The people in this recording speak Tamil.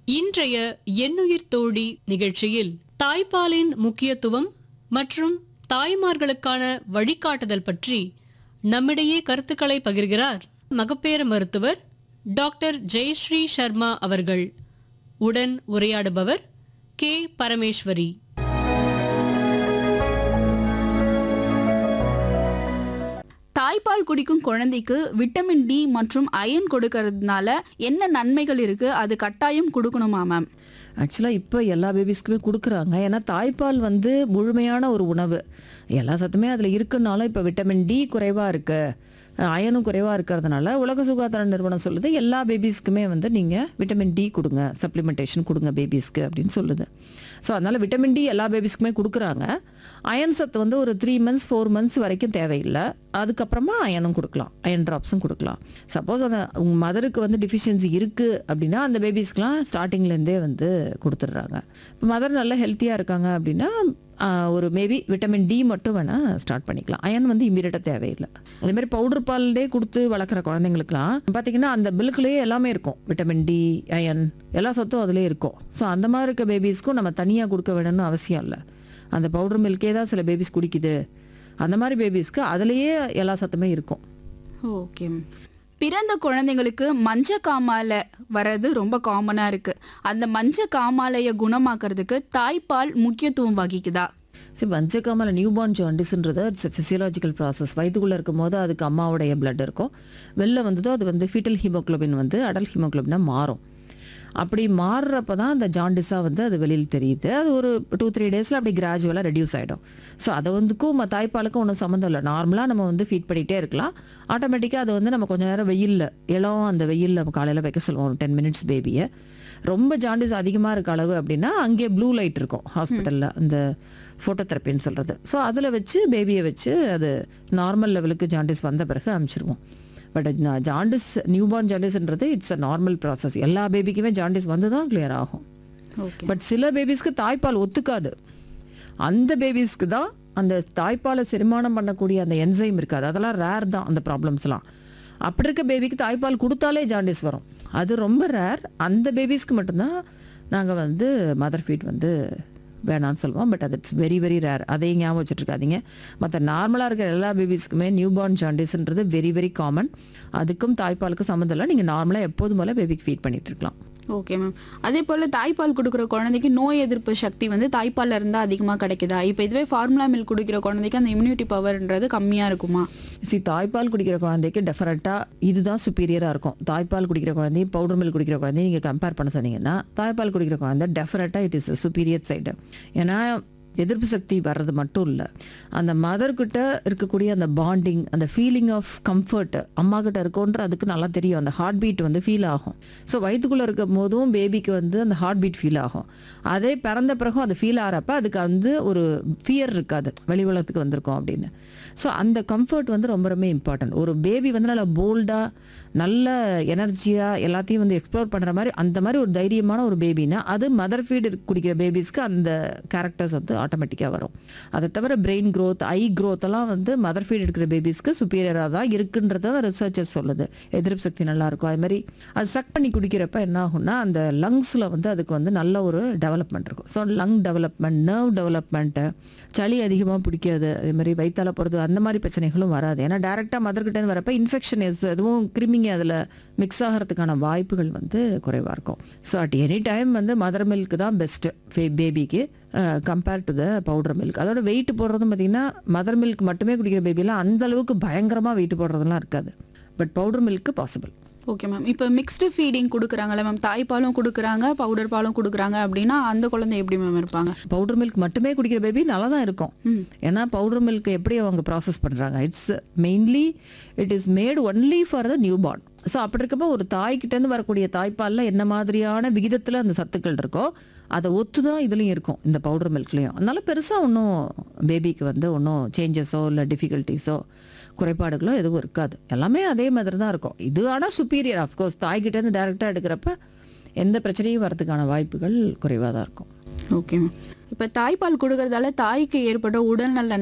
இன்றைய எண்ணுயிர் தோழி நிகழ்ச்சியில் தாய்ப்பாலின் முக்கியத்துவம் மற்றும் தாய்மார்களுக்கான வழிகாட்டுதல் பற்றி நம்மிடையே கருத்துக்களை பகிர்கிறார் மகப்பேறு மருத்துவர் டாக்டர் ஜெயஸ்ரீ சர்மா அவர்கள் உடன் உரையாடுபவர் கே பரமேஸ்வரி தாய்ப்பால் குடிக்கும் குழந்தைக்கு விட்டமின் டி மற்றும் அயன் கொடுக்கறதுனால என்ன நன்மைகள் இருக்கு அது கட்டாயம் கொடுக்கணுமா மேம் ஆக்சுவலாக இப்போ எல்லா பேபிஸ்க்குமே கொடுக்குறாங்க ஏன்னா தாய்ப்பால் வந்து முழுமையான ஒரு உணவு எல்லா சத்துமே அதில் இருக்குன்னாலும் இப்போ விட்டமின் டி குறைவாக இருக்கு அயனும் குறைவாக இருக்கிறதுனால உலக சுகாதார நிறுவனம் சொல்லுது எல்லா பேபிஸ்க்குமே வந்து நீங்கள் விட்டமின் டி கொடுங்க சப்ளிமெண்டேஷன் கொடுங்க பேபிஸ்க்கு அப்படின்னு சொல்லுது ஸோ அதனால் விட்டமின் டி எல்லா பேபிஸ்க்குமே கொடுக்குறாங்க அயன் சத்து வந்து ஒரு த்ரீ மந்த்ஸ் ஃபோர் மந்த்ஸ் வரைக்கும் தேவையில்லை அதுக்கப்புறமா அயனும் கொடுக்கலாம் அயன் ட்ராப்ஸும் கொடுக்கலாம் சப்போஸ் அந்த உங்கள் மதருக்கு வந்து டிஃபிஷியன்சி இருக்குது அப்படின்னா அந்த பேபிஸ்க்கெலாம் ஸ்டார்டிங்லேருந்தே வந்து கொடுத்துட்றாங்க இப்போ மதர் நல்லா ஹெல்த்தியாக இருக்காங்க அப்படின்னா ஆஹ், ஒரு மேபி விட்டமின் டி மட்டும் வேணால் ஸ்டார்ட் பண்ணிக்கலாம் அயன் வந்து இம்மீடியட்டாக தேவையில்லை அதே மாதிரி பவுடர் பால்லே கொடுத்து வளர்க்குற குழந்தைங்களுக்குலாம் பார்த்தீங்கன்னா அந்த மில்க்லேயே எல்லாமே இருக்கும் விட்டமின் டி அயன் எல்லா சத்தும் அதுலேயே இருக்கும் ஸோ அந்த மாதிரி இருக்க பேபிஸ்க்கும் நம்ம தனியாக கொடுக்க வேணும்னு அவசியம் இல்லை அந்த பவுடர் மில்கே தான் சில பேபிஸ் குடிக்குது அந்த மாதிரி பேபிஸ்க்கு அதுலேயே எல்லா சத்துமே இருக்கும் ஓகே மேம் பிறந்த குழந்தைங்களுக்கு மஞ்ச காமால வர்றது ரொம்ப காமனா இருக்கு அந்த மஞ்ச காமாலைய குணமாக்குறதுக்கு தாய்ப்பால் முக்கியத்துவம் வகிக்குதா சரி மஞ்சக்காமல் நியூபார்ன் ஜாண்டிஸ்ன்றது இட்ஸ் ஃபிசியலாஜிக்கல் ப்ராசஸ் வயிற்றுக்குள்ளே இருக்கும் போது அதுக்கு அம்மாவுடைய blood இருக்கும் வெளில வந்ததோ அது வந்து ஃபீட்டல் ஹீமோக்ளோபின் வந்து அடல் ஹீமோக்ளோபினாக மாறும் அப்படி மாறுறப்ப தான் அந்த ஜாண்டிஸாக வந்து அது வெளியில் தெரியுது அது ஒரு டூ த்ரீ டேஸில் அப்படி கிராஜுவலாக ரெடியூஸ் ஆகிடும் ஸோ அதை வந்துக்கும் ம- தாய்ப்பாலுக்கும் ஒன்றும் சம்மந்தம் இல்லை நார்மலாக நம்ம வந்து ஃபீட் பண்ணிகிட்டே இருக்கலாம் ஆட்டோமேட்டிக்காக அது வந்து நம்ம கொஞ்ச நேரம் வெயிலில் இளம் அந்த வெயிலில் நம்ம காலையில் வைக்க சொல்லுவோம் ஒரு டென் மினிட்ஸ் பேபியை ரொம்ப ஜாண்டிஸ் அதிகமாக இருக்க அளவு அப்படின்னா அங்கேயே ப்ளூ லைட் இருக்கும் ஹாஸ்பிட்டலில் அந்த ஃபோட்டோதெரப்பின்னு சொல்கிறது ஸோ அதில் வச்சு பேபியை வச்சு அது நார்மல் லெவலுக்கு ஜாண்டிஸ் வந்த பிறகு அனுப்பிச்சிருவோம் பட் ஜாண்டிஸ் நியூபார்ன் ஜாண்டிஸ்ன்றது இட்ஸ் அ நார்மல் ப்ராசஸ் எல்லா பேபிக்குமே ஜாண்டிஸ் வந்து தான் கிளியர் ஆகும் ஓகே பட் சில பேபிஸ்க்கு தாய்ப்பால் ஒத்துக்காது அந்த பேபிஸ்க்கு தான் அந்த தாய்ப்பாலை செரிமானம் பண்ணக்கூடிய அந்த என்சைம் இருக்காது அதெல்லாம் ரேர் தான் அந்த ப்ராப்ளம்ஸ்லாம் அப்படி இருக்க பேபிக்கு தாய்ப்பால் கொடுத்தாலே ஜாண்டிஸ் வரும் அது ரொம்ப ரேர் அந்த பேபிஸ்க்கு மட்டும்தான் நாங்கள் வந்து மதர் ஃபீட் வந்து வேணாம்னு சொல்லுவோம் பட் அது இட்ஸ் வெரி வெரி ரேர் அதையும் ஞாபகம் வச்சுட்டு இருக்காதீங்க மற்ற நார்மலாக இருக்கிற எல்லா பேபிஸ்க்குமே நியூபார்ன் ஜாண்டிஸ்ன்றது வெரி வெரி காமன் அதுக்கும் தாய்ப்பாலுக்கும் சம்மந்தம் இல்லை நீங்கள் நார்மலாக எப்போதும் போல பேபிக்கு ஃபீட் பண்ணிட்டு இருக்கலாம் ஓகே மேம் அதே போல தாய்ப்பால் கொடுக்குற குழந்தைக்கு நோய் எதிர்ப்பு சக்தி வந்து தாய்ப்பால்ல இருந்தா அதிகமா கிடைக்குதா இப்போ இதுவே ஃபார்முலா மில்க் குடிக்கிற குழந்தைக்கு அந்த இம்யூனிட்டி பவர்ன்றது கம்மியா இருக்குமா சி தாய்ப்பால் குடிக்கிற குழந்தைக்கு டெஃபரெண்ட்டாக இதுதான் சுப்பீரியராக இருக்கும் தாய்ப்பால் குடிக்கிற குழந்தையும் பவுடர் மில்க் குடிக்கிற குழந்தையும் நீங்கள் கம்பேர் பண்ண சொன்னீங்கன்னா தாய்ப்பால் குடிக்கிற குழந்தை டெஃபரெண்ட்டாக இட் இஸ் சுப்பீரியர் சைடு ஏன்னா எதிர்ப்பு சக்தி வர்றது மட்டும் இல்லை அந்த மதர்கிட்ட இருக்கக்கூடிய அந்த பாண்டிங் அந்த ஃபீலிங் ஆஃப் கம்ஃபர்ட் அம்மா கிட்ட இருக்கோன்ற அதுக்கு நல்லா தெரியும் அந்த ஹார்ட் பீட் வந்து ஃபீல் ஆகும் ஸோ வயிற்றுக்குள்ளே இருக்கும் போதும் பேபிக்கு வந்து அந்த ஹார்ட் பீட் ஃபீல் ஆகும் அதே பிறந்த பிறகும் அது ஃபீல் ஆகிறப்ப அதுக்கு வந்து ஒரு ஃபியர் இருக்காது வெளி உலகத்துக்கு வந்திருக்கோம் அப்படின்னு ஸோ அந்த கம்ஃபர்ட் வந்து ரொம்ப ரொம்ப இம்பார்ட்டன்ட் ஒரு பேபி வந்து நல்லா போல்டாக நல்ல எனர்ஜியாக எல்லாத்தையும் வந்து எக்ஸ்ப்ளோர் பண்ணுற மாதிரி அந்த மாதிரி ஒரு தைரியமான ஒரு பேபினா அது மதர் ஃபீடு குடிக்கிற பேபிஸ்க்கு அந்த கேரக்டர்ஸ் வந்து ஆட்டோமேட்டிக்காக வரும் அதை தவிர பிரெயின் growth ஐ growth எல்லாம் வந்து மதர் ஃபீட் எடுக்கிற பேபிஸ்க்கு சுப்பீரியராக தான் இருக்குன்றத ரிசர்ச்சர்ஸ் சொல்லுது எதிர்ப்பு சக்தி நல்லா இருக்கும் அது மாதிரி அது சக் பண்ணி குடிக்கிறப்ப என்ன ஆகும்னா அந்த லங்ஸில் வந்து அதுக்கு வந்து நல்ல ஒரு டெவலப்மெண்ட் இருக்கும் so lung development nerve development சளி அதிகமாக பிடிக்காது அதே மாதிரி வயிற்றால போகிறது அந்த மாதிரி பிரச்சனைகளும் வராது ஏன்னா டேரெக்டாக மதர்கிட்டேருந்து வரப்ப இன்ஃபெக்ஷன் எஸ் எதுவும் கிருமிங்க அதில் மிக்ஸ் வாய்ப்புகள் வந்து குறைவாக இருக்கும் ஸோ அட் எனி டைம் வந்து மதர் மில்க் தான் பெஸ்ட்டு பேபிக்கு compare to the powder milk அதோட வெயிட் போடுறதும் பார்த்தீங்கன்னா மதர் மில்க் மட்டுமே குடிக்கிற பேபிலாம் அந்த அளவுக்கு பயங்கரமாக வெயிட் போடுறதெல்லாம் இருக்காது பட் பவுடர் மில்க்கு பாசிபிள் ஓகே மேம் இப்போ மிக்ஸ்டு ஃபீடிங் கொடுக்குறாங்கல்ல மேம் தாய்ப்பாலும் கொடுக்குறாங்க பவுடர் பாலும் கொடுக்குறாங்க அப்படின்னா அந்த குழந்தை எப்படி மேம் இருப்பாங்க பவுடர் மில்க் மட்டுமே குடிக்கிற பேபி நல்லா தான் இருக்கும் ம். ஏன்னா பவுடர் மில்க் எப்படி அவங்க ப்ராசஸ் பண்ணுறாங்க it's mainly it is made only for the new born so அப்படி இருக்கப்போ ஒரு தாய்கிட்டேருந்து வரக்கூடிய தாய்ப்பாலில் என்ன மாதிரியான விகிதத்தில் அந்த சத்துக்கள் இருக்கோ அதை ஒத்து தான் இதுலேயும் இருக்கும் இந்த பவுடர் மில்க்லேயும் அதனால பெருசாக ஒன்றும் பேபிக்கு வந்து ஒன்றும் சேஞ்சஸோ இல்லை டிஃபிகல்ட்டிஸோ குறைபாடுகளோ எதுவும் இருக்காது எல்லாமே அதே மாதிரி தான் இருக்கும் இது ஆனால் சுப்பீரியர் ஆஃப்கோர்ஸ் தாய்கிட்டேருந்து டேரெக்டாக எடுக்கிறப்ப எந்த பிரச்சனையும் வரதுக்கான வாய்ப்புகள் குறைவாக தான் இருக்கும் ஓகே மேம் இப்போ தாய்ப்பால் கொடுக்கறதால தாய்க்கு ஏற்பட்ட உடல்நல